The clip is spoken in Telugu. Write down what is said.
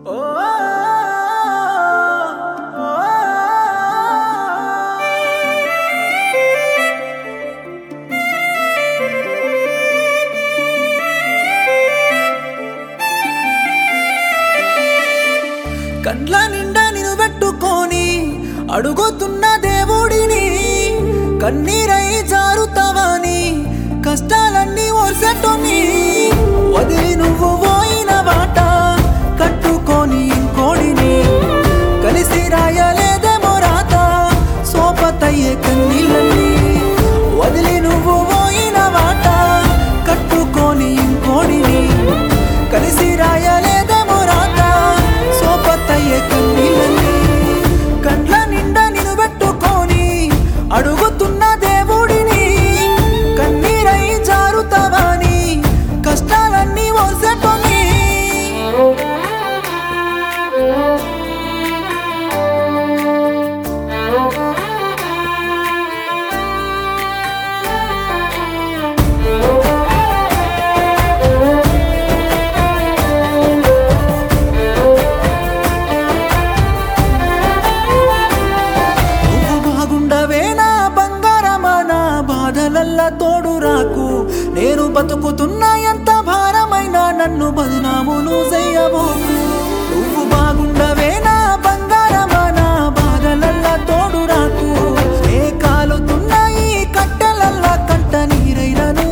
కండ్ల నిండా నిన్ను పెట్టుకొని అడుగుతున్న దేవుడిని కన్నీరై జారుతావని కష్టాలన్నీ ఓర్సెట్టుని వదిలి నువ్వు పోయిన బాట కట్టుకొని ఇంకోడిని కలిసి రాయలేదేమో రాత సోపతయ్యే కన్నీళ్ళని వదిలి నువ్వు పోయిన బాట కట్టుకొని ఇంకోడిని కలిసి రాయలేదేమో రాత సోపతయ్యే కన్నీళ్ళని కండ్ల నిండా నిన్ను పెట్టుకొని అడుగుతున్న దేవుడిని కన్నీరై జారుతావని కష్టాలన్నీ ఓసెట్టుని నువ్వు బాగుండవే నా బంగారమా నా బాధలల్లా తోడు రాకు నేను బతుకుతున్నా ఎంత భారమైనా నన్ను బదునామును చెయ్యబోకు నువ్వు బాగుండవే నా బంగారమా నా బాధలల్లా తోడు రాకు ఏ కాలుతున్నా ఈ కట్టెలల్లా కంట నీరైనను